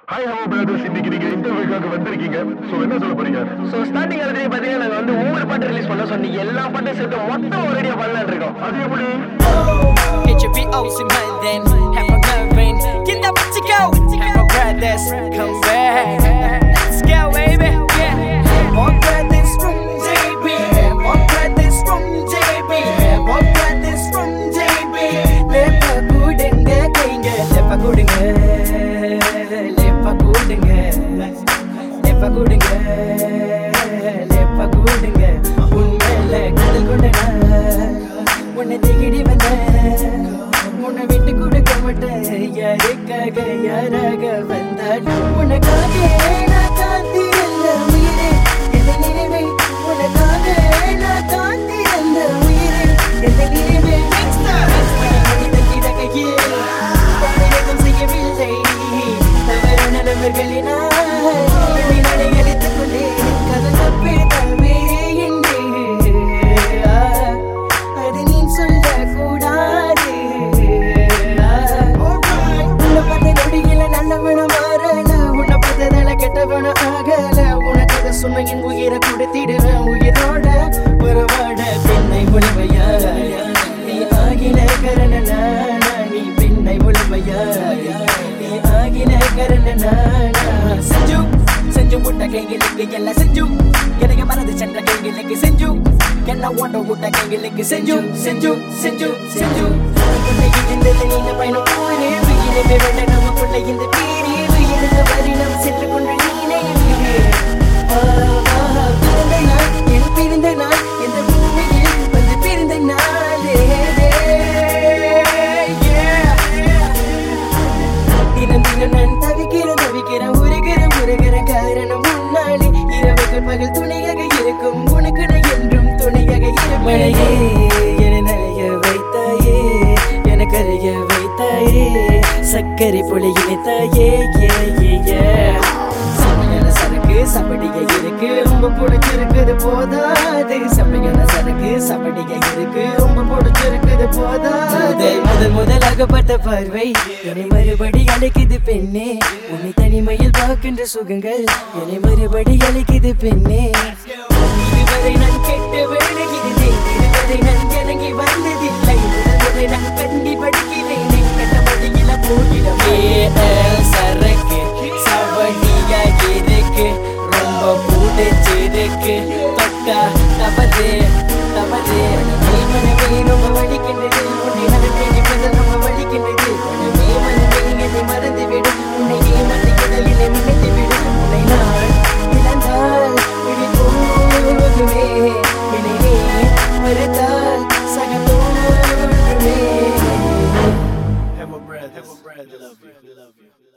Hi hello brothers இன்னைக்கு நீங்க இன்டர்வியூக்காக வந்திருக்கீங்க சோ என்ன சொல்ல போறீங்க ஸோ ஸ்டார்டிங் எழுதி பார்த்தீங்கன்னா நாங்கள் வந்து ஒவ்வொரு பாட்டு ரிலீஸ் பண்ணோம் ஸோ நீங்க எல்லா பாட்டும் சேர்த்து மொத்தம் ஒரு ஐடியா பண்ணலான்னு இருக்கோம் அது எப்படி HBO's in London, have a loving. Get that what you go. Have a brothers, come back. Let's go, baby. Yeah. One brothers from JB. One brothers from JB. One brothers from JB. Lepa kudunga, கைங்க. Lepa kudunga. Lepa kudunga. Lepa kudunga. Lepa kudunga. உன்மேல காதல் கொண்ட நான் உன்னை தேடி வந்தேன் உன்னை விட்டு கொடுக்க மாட்டேன் யாருக்காக யாராக வந்தாலும் உனக்காக நான் காத்திருந்த உயிரே எந்த நினைவை உனக்காக நான் காத்திருந்த உயிரே எந்த நினைவை மனித கிடக்கையில் தமிழகம் செய்யவில்லை தவறு நலவர்களினால் என்னை நானே அழித்துக் கொண்டேன் கதை தப்பே தவே என்று அது நீ சொல்லக்கூடாது உன்னை பார்த்த நொடியில நல்லவன மாறல உன்னை பார்த்ததால கெட்டவன ஆகல உனக்கு அதை சொன்ன என் உயிரை கொடுத்திடுவேன் உயிரோட உறவாட பெண்ணை உழவையா நீ ஆகின கரணனா நீ பெண்ணை உழவையா நீ ஆகின கரணனா செஞ்சு செஞ்சு முட்டை கைகளுக்கு எல்லாம் செஞ்சு எனக்கு மறந்து சென்ற கைகளுக்கு செஞ்சு என்ன ஓட்ட விட்ட கைகளுக்கு செஞ்சு செஞ்சு செஞ்சு செஞ்சு உன்னை இருந்தது நீங்க பயணம் போரே உயிரவே வேண்ட நமக்குள்ள இந்த பேரே உயிரிழந்த வரினம் சென்று கொண்டு நீனே உயிரே. ஆ, ஆ, பிறந்த நாள் என் பிறந்த நாள் இந்த பூமியில் வந்து பிறந்த நாளே Yeah. தினம் தினம் நான் தவிக்கிறேன் தவிக்கிறேன் உருகிறேன் உருகிறேன் காரணம் முன்னாலே இரவுகள் பகல் துணையாக இருக்கும் உனக்கு நான் என்றும் துணையாக இருக்கும் மழையே என நனைய வைத்தாயே எனக்கு அறிய வைத்தாயே சர்க்கரை பொழி இணைத்தாயே ஏ ஏ ஏ சமையல சரக்கு சபடிக இருக்கு ரொம்ப பிடிச்சிருக்குது போதாது சமையல சரக்கு சபடிக இருக்கு ரொம்ப பிடிச்சிருக்குது போதாது முதல் முதலாகப்பட்ட பார்வை என்னை மறுபடி அழைக்குது பெண்ணே உன்னை தனிமையில் பார்க்கின்ற சுகங்கள் என்னை மறுபடி அழைக்குது பெண்ணே இதுவரை நான் கெட்டு விழுகிறேன் இதுவரை நான் இறங்கி வந்ததில்லை முதல்வரை நான் கண்டி படிக்கிறேன் கட்ட வழியில போகிறவே சரக்கு சவடியா இருக்கு ரொம்ப பிடிச்சிருக்கு தொட்டா தவறு தவறு நீ மனமே ரொம்ப வலிக்கின்றது உன்னை நடத்தி பதில் ரொம்ப வலிக்கின்றது உன்னை மனமே என்னை மறந்து விடும் உன்னை ஏமாற்றி கடலிலே நினைத்து விடும் உன்னை நான் இழந்தால் விழி போகுமே என்னை நீ மறுத்தால் சக தோன்றுமே Have a breath. Have a breath. Love you. Love you.